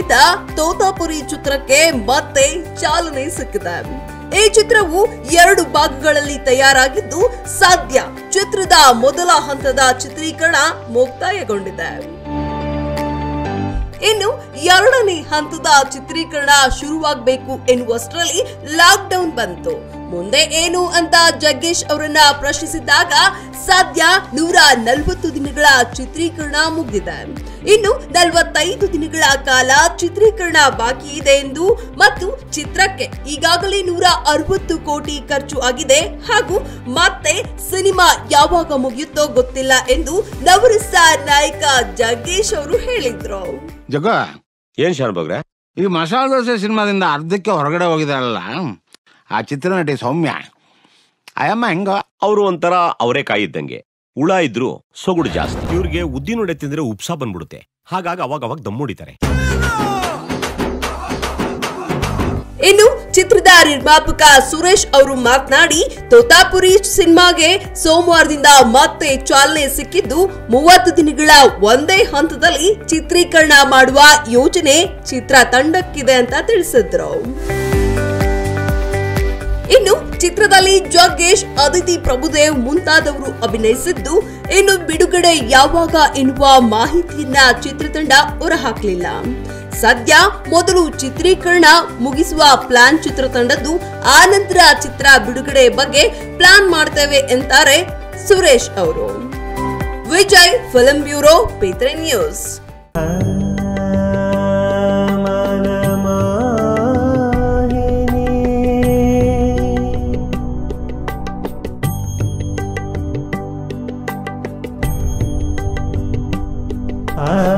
ತೆರೆಕಂಡಿದ್ದ ತೋತಾಪುರಿ ಚಿತ್ರಕ್ಕೆ ಮತ್ತೆ ಚಾಲನೆ ಸಿಕ್ಕಿದೆ ಈ ಚಿತ್ರವು ಎರಡು ಭಾಗಗಳಲ್ಲಿ ತಯಾರಾಗಿದ್ದು ಸದ್ಯ ಚಿತ್ರದ ಮೊದಲ ಹಂತದ ಚಿತ್ರೀಕರಣ ಮುಕ್ತಾಯಗೊಂಡಿದೆ ಇನ್ನು ಎರಡನೇ ಹಂತದ ಚಿತ್ರೀಕರಣ ಶುರುವಾಗಬೇಕು ಎನ್ನುವಷ್ಟರಲ್ಲಿ ಲಾಕ್ಡೌನ್ ಬಂತು ಮುಂದೆ ಏನು ಅಂತ ಜಗ್ಗೇಶ್ ಅವರನ್ನ ಪ್ರಶ್ನಿಸಿದಾಗ ಸದ್ಯ ನೂರ ನಲವತ್ತು ದಿನಗಳ ಚಿತ್ರೀಕರಣ ಮುಗಿದಿದೆ ಇನ್ನು ನಲವತ್ತೈದು ದಿನಗಳ ಕಾಲ ಚಿತ್ರೀಕರಣ ಬಾಕಿ ಇದೆ ಎಂದು ಮತ್ತು ಚಿತ್ರಕ್ಕೆ ಈಗಾಗಲೇ ನೂರ ಅರವತ್ತು ಕೋಟಿ ಖರ್ಚು ಆಗಿದೆ ಹಾಗೂ ಮತ್ತೆ ಸಿನಿಮಾ ಯಾವಾಗ ಮುಗಿಯುತ್ತೋ ಗೊತ್ತಿಲ್ಲ ಎಂದು ನವರಸ ನಾಯಕ ಜಗ್ಗೇಶ್ ಅವರು ಹೇಳಿದ್ರು ಜಗ ಏನ್ ಶಾನ್ಭೋಗ್ರೆ ಈ ಮಸಾಲೆ ದೋಸೆ ಸಿನಿಮಾದಿಂದ ಅರ್ಧಕ್ಕೆ ಹೊರಗಡೆ ಹೋಗಿದಾರಲ್ಲ ಆ ಚಿತ್ರನಟಿ ಸೌಮ್ಯ ಅಯ್ಯಮ್ಮ ಹೆಂಗ ಅವರು ಒಂಥರ ಅವರೇ ಕಾಯಿದ್ದಂಗೆ ಹುಳ ಇದ್ರು ಸೊಗುಡು ಜಾಸ್ತಿ ಇವ್ರಿಗೆ ಉದ್ದಿನೊಡೆ ತಿಂದ್ರೆ ಉಪ್ಸ ಬಂದ್ಬಿಡುತ್ತೆ ಹಾಗಾಗಿ ಅವಾಗ ಅವಾಗ ದಮ್ಮುಡಿತಾರೆ ಇನ್ನು ಚಿತ್ರದ ನಿರ್ಮಾಪಕ ಸುರೇಶ್ ಅವರು ಮಾತನಾಡಿ ತೋತಾಪುರಿ ಸಿನಿಮಾಗೆ ಸೋಮವಾರದಿಂದ ಮತ್ತೆ ಚಾಲನೆ ಸಿಕ್ಕಿದ್ದು ಮೂವತ್ತು ದಿನಗಳ ಒಂದೇ ಹಂತದಲ್ಲಿ ಚಿತ್ರೀಕರಣ ಮಾಡುವ ಯೋಜನೆ ಚಿತ್ರ ತಂಡಕ್ಕಿದೆ ಅಂತ ತಿಳಿಸಿದ್ರು ಇನ್ನು ಚಿತ್ರದಲ್ಲಿ ಜಗ್ಗೇಶ್ ಅದಿತಿ ಪ್ರಭುದೇವ್ ಮುಂತಾದವರು ಅಭಿನಯಿಸಿದ್ದು ಇನ್ನು ಬಿಡುಗಡೆ ಯಾವಾಗ ಎನ್ನುವ ಮಾಹಿತಿಯನ್ನ ಚಿತ್ರತಂಡ ಹೊರಹಾಕಲಿಲ್ಲ ಸದ್ಯ ಮೊದಲು ಚಿತ್ರೀಕರಣ ಮುಗಿಸುವ ಪ್ಲಾನ್ ಚಿತ್ರತಂಡದ್ದು ಆ ನಂತರ ಚಿತ್ರ ಬಿಡುಗಡೆ ಬಗ್ಗೆ ಪ್ಲಾನ್ ಮಾಡ್ತೇವೆ ಎಂತಾರೆ ಸುರೇಶ್ ಅವರು ವಿಜಯ್ ಫಿಲ್ಮ್ ಬ್ಯೂರೋ ಪಿತ್ರೆ ನ್ಯೂಸ್ ಆ